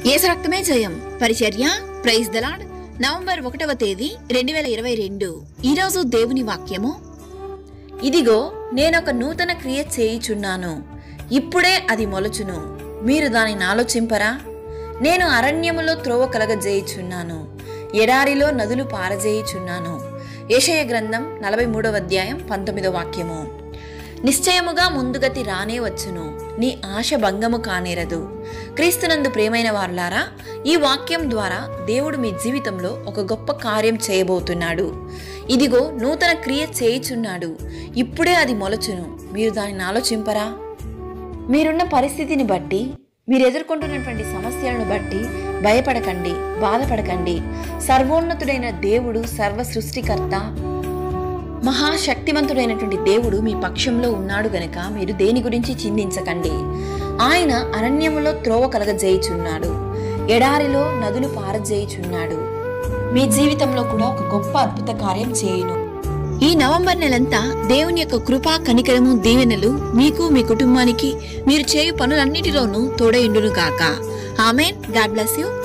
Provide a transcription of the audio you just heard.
ఏసు రక్తమే జయం పరిచర్య ప్రైజ్ దలాడ్ నవంబర్ ఒకటవ తేదీ రెండు వేల ఇరవై రెండు ఈరోజు దేవుని వాక్యము ఇదిగో నేనొక నూతన క్రియ చేయుచున్నాను ఇప్పుడే అది మొలచును మీరు దానిని ఆలోచింపరా నేను అరణ్యములో త్రోవ కలగజేయుచున్నాను ఎడారిలో నదులు పారజేయుచున్నాను ఏషయ గ్రంథం నలభై మూడవ అధ్యాయం పంతొమ్మిదవ వాక్యము నిశ్చయముగా ముందుగతి రానే వచ్చును నీ ఆశ భంగము కానేరదు క్రీస్తునందు ప్రేమైన వారులారా ఈ వాక్యం ద్వారా దేవుడు మీ జీవితంలో ఒక గొప్ప కార్యం చేయబోతున్నాడు ఇదిగో నూతన క్రియ చేయుచున్నాడు ఇప్పుడే అది మొలచును మీరు దానిని ఆలోచింపరా మీరున్న పరిస్థితిని బట్టి మీరు ఎదుర్కొంటున్నటువంటి సమస్యలను బట్టి భయపడకండి బాధపడకండి సర్వోన్నతుడైన దేవుడు సర్వ సృష్టికర్త మహాశక్తివంతుడైనటువంటి దేవుడు మీ పక్షంలో ఉన్నాడు గనక మీరు దేని గురించి చింతించకండి ఆయన అరణ్యములో త్రోవ కలగజేయుచున్నాడు ఎడారిలో నదులు పారజేయుచున్నాడు మీ జీవితంలో కూడా ఒక గొప్ప అద్భుత కార్యం చేయును ఈ నవంబర్ నెలంతా దేవుని యొక్క కృపా కనికరము దీవెనలు మీకు మీ కుటుంబానికి మీరు చేయు పనులన్నిటిలోనూ తోడైండును గాక ఆమెన్ గాడ్ బ్లెస్ యూ